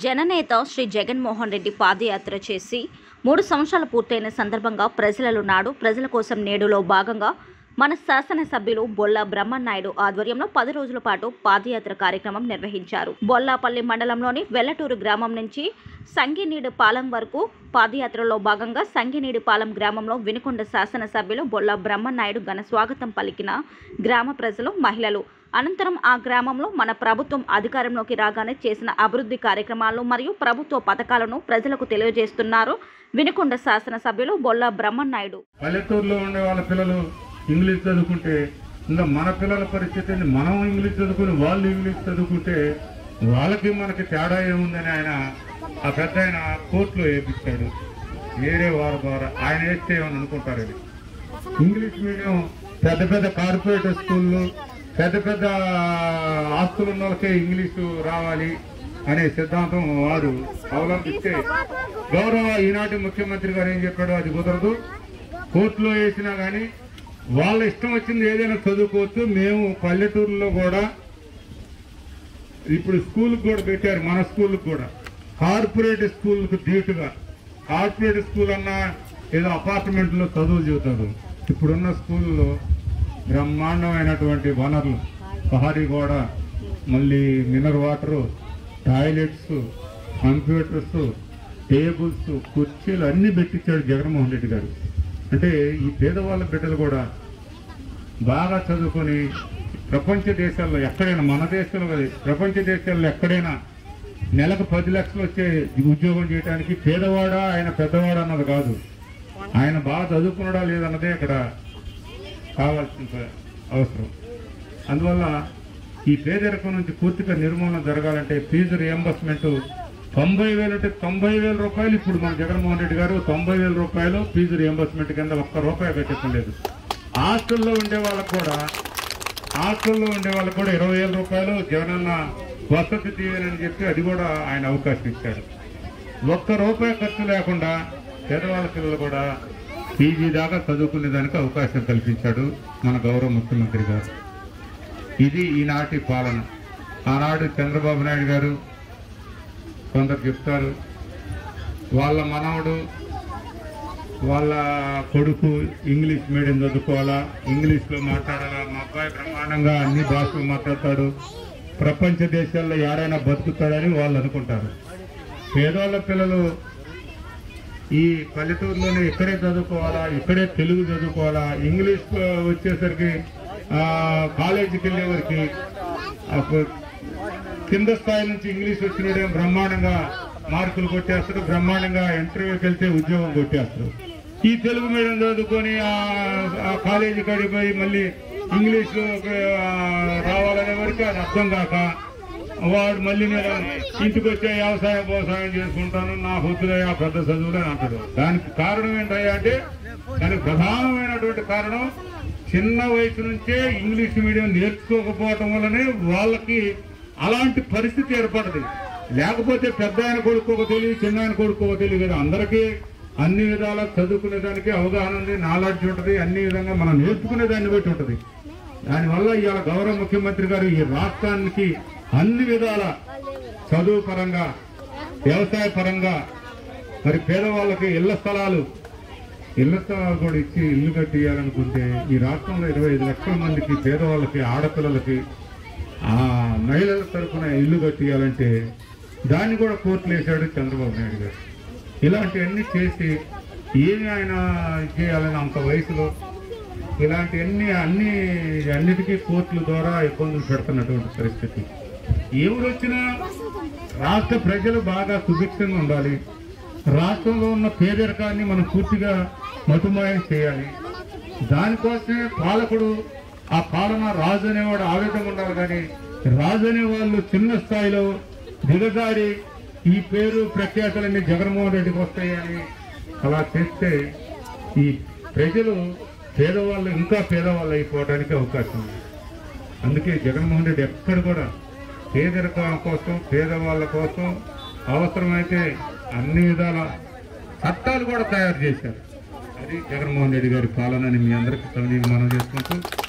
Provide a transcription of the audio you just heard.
జననేత శ్రీ జగన్మోహన్ రెడ్డి పాదయాత్ర చేసి మూడు సంవత్సరాలు పూర్తయిన సందర్భంగా ప్రజలలో నాడు ప్రజల కోసం నేడులో భాగంగా మన శాసనసభ్యులు బొల్లా బ్రహ్మనాయుడు ఆధ్వర్యంలో పది రోజుల పాటు పాదయాత్ర కార్యక్రమం నిర్వహించారు బొల్లాపల్లి మండలంలోని వెల్లటూరు గ్రామం నుంచి సంగినీడు పాలెం వరకు పాదయాత్రలో భాగంగా సంగినీడు పాలెం గ్రామంలో వినుకొండ శాసనసభ్యులు బొల్లా బ్రహ్మనాయుడు ఘన స్వాగతం పలికిన గ్రామ ప్రజలు మహిళలు అనంతరం ఆ గ్రామంలో మన ప్రభుత్వం అధికారంలోకి రాగానే చేసిన అభివృద్ధి కార్యక్రమాలు మరియు ప్రభుత్వ పథకాలను ప్రజలకు తెలియజేస్తున్నారు వినుకొండ శాసనసభ్యులు బొల్లా బ్రహ్మనాయుడు పల్లెటూరులో ఉండే వాళ్ళ పిల్లలు ఇంగ్లీష్ చదువుకుంటే ఇంకా మన పిల్లల పరిస్థితి ఏంది? మనం ఇంగ్లీష్ చదువుకుని వాళ్ళు ఇంగ్లీష్ చదువుకుంటే వాళ్ళకి మనకి తేడా ఏముందని ఆయన ఆ పెద్ద ఆయన కోర్టులో వేపించాడు వేరే వారి ద్వారా ఆయన వేస్తే ఏమని అనుకుంటారు ఇది ఇంగ్లీష్ మీడియం పెద్ద పెద్ద కార్పొరేట్ స్కూళ్ళు పెద్ద పెద్ద ఆస్తులు ఉన్న వాళ్ళకే ఇంగ్లీషు రావాలి అనే సిద్ధాంతం వారు అవలంబిస్తే గౌరవ ఈనాటి ముఖ్యమంత్రి గారు ఏం చెప్పాడు అది కుదరదు కోర్టులో వేసినా కానీ వాళ్ళ ఇష్టం వచ్చింది ఏదైనా చదువుకోవచ్చు మేము పల్లెటూరులో కూడా ఇప్పుడు స్కూల్కి కూడా పెట్టారు మన స్కూల్కి కూడా కార్పొరేట్ స్కూల్కి ధీటుగా కార్పొరేట్ స్కూల్ అన్నా ఏదో అపార్ట్మెంట్లో చదువులు చెబుతారు ఇప్పుడున్న స్కూల్లో బ్రహ్మాండమైనటువంటి వనరులు పహారీ గోడ మళ్ళీ mineral water toilets computers tables కుర్చీలు అన్నీ పెట్టించాడు జగన్మోహన్ రెడ్డి గారు అంటే ఈ పేదవాళ్ళ బిడ్డలు కూడా బాగా చదువుకొని ప్రపంచ దేశాల్లో ఎక్కడైనా మన దేశంలో కాదు, ప్రపంచ దేశాల్లో ఎక్కడైనా నెలకు పది లక్షలు వచ్చే ఉద్యోగం చేయడానికి పేదవాడా ఆయన పెద్దవాడా అన్నది కాదు ఆయన బాగా చదువుకున్నాడా లేదన్నదే ఇక్కడ కావాల్సిన అవసరం అందువల్ల ఈ పేదరికం నుంచి పూర్తిగా నిర్మూలన జరగాలంటే ఫీజు రియంబర్స్మెంట్ తొంభై వేలు అంటే తొంభై వేల రూపాయలు ఇప్పుడు మన జగన్మోహన్ రెడ్డి గారు తొంభై వేల రూపాయలు ఫీజు రియంబర్స్మెంట్ కింద ఒక్క రూపాయి కట్టించలేదు హాస్టల్లో ఉండే వాళ్ళకు కూడా హాస్టల్లో ఉండే వాళ్ళకు కూడా ఇరవై వేల రూపాయలు జగనన్న వసతి దీవెనని చెప్పి అది కూడా ఆయన అవకాశం ఇచ్చాడు ఒక్క రూపాయి ఖర్చు లేకుండా పేదవాళ్ళ పిల్లలు కూడా పీజీ దాకా చదువుకునే దానికి అవకాశం కల్పించాడు మన గౌరవ ముఖ్యమంత్రి గారు ఇది ఈనాటి పాలన ఆనాడు చంద్రబాబు నాయుడు గారు కొందరు చెప్తారు వాళ్ళ మనవడు వాళ్ళ కొడుకు ఇంగ్లీష్ మీడియం చదువుకోవాలా ఇంగ్లీష్లో మాట్లాడాలా మా అబ్బాయి బ్రహ్మాండంగా అన్ని భాషలు మాట్లాడతాడు ప్రపంచ దేశాల్లో ఎవరైనా బతుకుతాడని వాళ్ళు అనుకుంటారు పేదవాళ్ళ పిల్లలు ఈ పల్లెటూరులోనే ఇక్కడే చదువుకోవాలా ఇక్కడే తెలుగు చదువుకోవాలా ఇంగ్లీష్ వచ్చేసరికి ఆ, కాలేజీకి వెళ్ళేవారికి అప్పుడు కింద స్థాయి నుంచి ఇంగ్లీష్ వచ్చినోడేం బ్రహ్మాండంగా మార్కులు కొట్టేస్తారు బ్రహ్మాండంగా ఇంటర్వ్యూకి వెళ్తే ఉద్యోగం కొట్టేస్తారు ఈ తెలుగు మీడియం చదువుకొని ఆ- ఆ కాలేజీ కాడికి పోయి మళ్ళీ ఇంగ్లీష్ రావాలనే వరకు అది అర్థం కాక వాడు మళ్ళీ నేను ఇంటికి వచ్చే వ్యవసాయ వ్యవసాయం చేసుకుంటాను నా హొద్దులయ్యా పెద్ద చదువులు అని అంటాడు దానికి కారణం ఏంటయ్యా అంటే దానికి ప్రధానమైనటువంటి కారణం చిన్న వయసు నుంచే ఇంగ్లీష్ మీడియం నేర్చుకోకపోవటం వల్లనే వాళ్ళకి అలాంటి పరిస్థితి ఏర్పడదు లేకపోతే పెద్ద ఆయన కొడుకోక తెలియదు చిన్న ఆయన కొడుకోక తెలియదు కదా అందరికీ అన్ని విధాలా చదువుకునే దానికి అవగాహన ఉంది నాలెడ్జ్ ఉంటుంది అన్ని విధంగా మనం నేర్చుకునే దాన్ని బట్టి ఉంటుంది దానివల్ల ఇవాళ గౌరవ ముఖ్యమంత్రి గారు ఈ రాష్ట్రానికి అన్ని విధాల చదువు పరంగా వ్యవసాయ పరంగా మరి పేదవాళ్ళకి ఇళ్ల స్థలాలు ఇళ్ల స్థలాలు కూడా ఇచ్చి ఇల్లు కట్టియాలనుకుంటే ఈ రాష్ట్రంలో ఇరవై ఐదు లక్షల మందికి పేదవాళ్ళకి ఆడపిల్లలకి ఆ మహిళల తరఫున ఇల్లు కట్టియాలంటే దాన్ని కూడా కోర్టులు వేశాడు చంద్రబాబు నాయుడు గారు ఇలాంటివన్నీ చేసి ఏమి ఆయన చేయాలని అంత వయసులో ఇలాంటివన్నీ అన్ని అన్నిటికీ కోర్టుల ద్వారా ఇబ్బందులు పెడుతున్నటువంటి పరిస్థితి ఎవరు వచ్చినా రాష్ట్ర ప్రజలు బాగా సుభిక్షంగా ఉండాలి రాష్ట్రంలో ఉన్న పేదరికాన్ని మనం పూర్తిగా మటుమాయం చేయాలి దానికోసమే పాలకుడు ఆ పాలన రాజు అనేవాడు ఆ విధంగా ఉండాలి కానీ రాజు అనే వాళ్ళు చిన్న స్థాయిలో దిగజారి ఈ పేరు ప్రఖ్యాతలన్నీ జగన్మోహన్ రెడ్డికి వస్తాయని అలా చేస్తే ఈ ప్రజలు పేదవాళ్ళు ఇంకా పేదవాళ్ళు అయిపోవడానికి అవకాశం ఉంది అందుకే జగన్మోహన్ రెడ్డి ఎక్కడ కూడా పేదరికం కోసం పేదవాళ్ళ కోసం అవసరమైతే అన్ని విధాల చట్టాలు కూడా తయారు చేశారు అది జగన్మోహన్ రెడ్డి గారి పాలన అని మీ అందరికీ మనం చేసుకుంటూ